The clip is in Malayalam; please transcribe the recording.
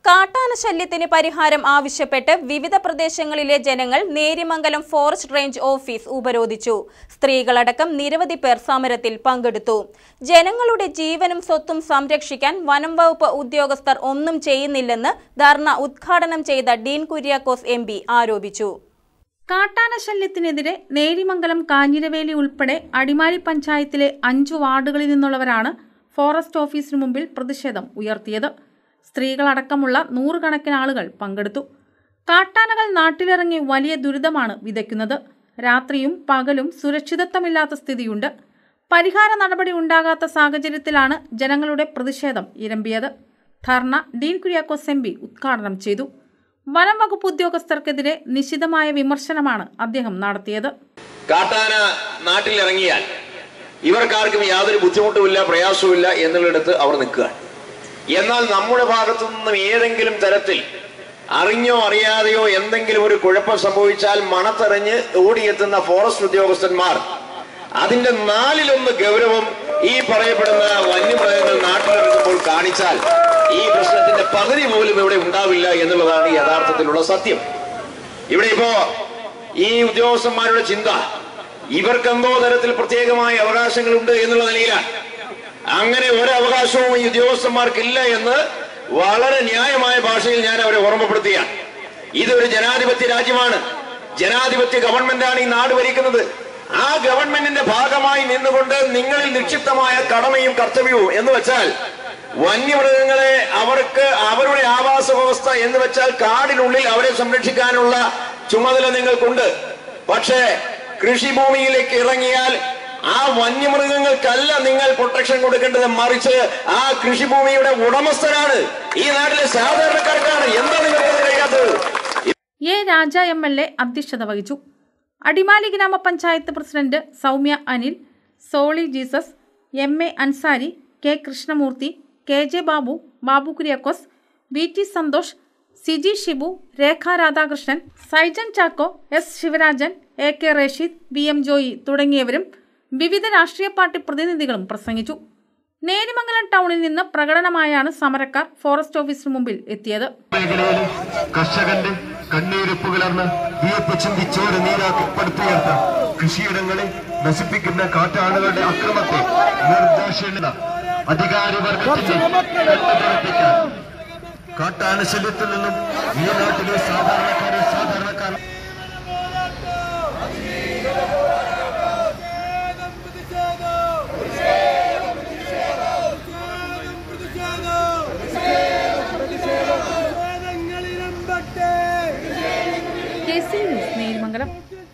കാട്ടാന ശല്യത്തിന് പരിഹാരം ആവശ്യപ്പെട്ട് വിവിധ പ്രദേശങ്ങളിലെ ജനങ്ങൾ നേരിമംഗലം ഫോറസ്റ്റ് റേഞ്ച് ഓഫീസ് ഉപരോധിച്ചു സ്ത്രീകളടക്കം നിരവധി പേർ സമരത്തിൽ പങ്കെടുത്തു ജനങ്ങളുടെ ജീവനും സ്വത്തും സംരക്ഷിക്കാൻ വനം വകുപ്പ് ഉദ്യോഗസ്ഥർ ഒന്നും ചെയ്യുന്നില്ലെന്ന് ധർണ ഉദ്ഘാടനം ചെയ്ത ഡീൻ കുര്യാക്കോസ് എം ആരോപിച്ചു കാട്ടാന ശല്യത്തിനെതിരെ നേരിമംഗലം കാഞ്ഞിരവേലി ഉൾപ്പെടെ അടിമാലി പഞ്ചായത്തിലെ അഞ്ചു വാർഡുകളിൽ നിന്നുള്ളവരാണ് ഫോറസ്റ്റ് ഓഫീസിനു മുമ്പിൽ പ്രതിഷേധം ഉയർത്തിയത് സ്ത്രീകളടക്കമുള്ള നൂറുകണക്കിന് ആളുകൾ പങ്കെടുത്തു കാട്ടാനകൾ നാട്ടിലിറങ്ങി വലിയ ദുരിതമാണ് വിതയ്ക്കുന്നത് രാത്രിയും പകലും സുരക്ഷിതത്വമില്ലാത്ത സ്ഥിതിയുണ്ട് പരിഹാര നടപടി ഉണ്ടാകാത്ത സാഹചര്യത്തിലാണ് ജനങ്ങളുടെ പ്രതിഷേധം ഇരമ്പിയത് ധർണ ഡീൻ കുര്യാക്കോസ് എം ഉദ്ഘാടനം ചെയ്തു വനം വകുപ്പ് ഉദ്യോഗസ്ഥർക്കെതിരെ നിശിതമായ വിമർശനമാണ് അദ്ദേഹം നടത്തിയത് കാട്ടാന നാട്ടിലിറങ്ങിയാൽ ഇവർക്കാർക്കും യാതൊരു ബുദ്ധിമുട്ടുമില്ല പ്രയാസവുമില്ല എന്നുള്ളിടത്ത് അവർ നിൽക്കുക എന്നാൽ നമ്മുടെ ഭാഗത്തു നിന്നും ഏതെങ്കിലും തരത്തിൽ അറിഞ്ഞോ അറിയാതെയോ എന്തെങ്കിലും ഒരു കുഴപ്പം സംഭവിച്ചാൽ മണത്തെറിഞ്ഞ് ഓടിയെത്തുന്ന ഫോറസ്റ്റ് ഉദ്യോഗസ്ഥന്മാർ അതിന്റെ നാലിലൊന്ന് ഗൗരവം ഈ പറയപ്പെടുന്ന വന്യമൃഗങ്ങൾ നാട്ടിലിറങ്ങുമ്പോൾ കാണിച്ചാൽ ഈ പ്രശ്നത്തിന്റെ പകുതി പോലും ഇവിടെ ഉണ്ടാവില്ല എന്നുള്ളതാണ് യഥാർത്ഥത്തിലുള്ള സത്യം ഇവിടെ ഇപ്പോ ഈ ഉദ്യോഗസ്ഥന്മാരുടെ ചിന്ത ഇവർക്കെന്തോ തരത്തിൽ പ്രത്യേകമായ അവകാശങ്ങളുണ്ട് എന്നുള്ള നിലയിലാണ് അങ്ങനെ ഒരു അവകാശവും ഈ ഉദ്യോഗസ്ഥന്മാർക്കില്ല എന്ന് വളരെ ന്യായമായ ഭാഷയിൽ ഞാൻ അവരെ ഓർമ്മപ്പെടുത്തുകയാണ് ഇതൊരു ജനാധിപത്യ രാജ്യമാണ് ജനാധിപത്യ ഗവൺമെന്റാണ് ഈ നാട് ഭരിക്കുന്നത് ആ ഗവൺമെന്റിന്റെ ഭാഗമായി നിന്നുകൊണ്ട് നിങ്ങളിൽ നിക്ഷിപ്തമായ കടമയും കർത്തവ്യവും എന്ന് വെച്ചാൽ വന്യമൃഗങ്ങളെ അവർക്ക് അവരുടെ ആവാസ വ്യവസ്ഥ എന്ന് വെച്ചാൽ കാടിനുള്ളിൽ അവരെ സംരക്ഷിക്കാനുള്ള ചുമതല നിങ്ങൾക്കുണ്ട് പക്ഷേ കൃഷിഭൂമിയിലേക്ക് ഇറങ്ങിയാൽ ആ വന്യമൃഗങ്ങൾക്കല്ല നിങ്ങൾ പ്രൊട്ടക്ഷൻ കൊടുക്കേണ്ടത് മറിച്ച് ആ കൃഷിഭൂമിയുടെ ഉടമസ്ഥനാണ് ഈ നാട്ടിലെ സാധാരണക്കാർക്കാണ് എന്താ നിങ്ങൾക്ക് കഴിയാത്തത് A Raja M L A അധ്യക്ഷത വഹിച്ചു അടിമാലി ഗ്രാമപഞ്ചായത്ത് president Soumya Anil Soly Jesus M A Ansari K Krishnamoorthy K J Babu Babu Kuriakose V T Santhosh Siji Shibu Rekha Radhakrishnan Saijan Chacko S Sivarajan A K Rasheed V M Joy തുടങ്ങിയവരും വിവിധ രാഷ്ട്രീയ പാർട്ടി പ്രതിനിധികളും പ്രസംഗിച്ചു നേരിമംഗലം ടൗണിൽ നിന്ന് പ്രകടനമായാണ് സമരക്കാർ ഫോറസ്റ്റ് ഓഫീസിന് മുമ്പിൽ എത്തിയത് മേഖലയിൽ കർഷകന്റെ കണ്ണീരൊപ്പ് കലർന്ന് വിയപ്പ് ചിന്തിച്ചോര് നീരാക്കി പടുത്തുയർത്ത കൃഷിയിടങ്ങളെ നശിപ്പിക്കുന്ന കാട്ടാളുകളുടെ അക്രമത്തെ നിർദ്ദേശിക്കുന്ന അധികാരിവർഗത്തിന്റെ കണ്ണുതുറപ്പിക്കാൻ കാട്ടാന ശല്യത്തിൽ നിന്നും ഈ നാട്ടിലെ സാധാരണക്കാരെ സാധാരണക്കാർ കെ സി ന്യൂസ് നേരിമംഗലം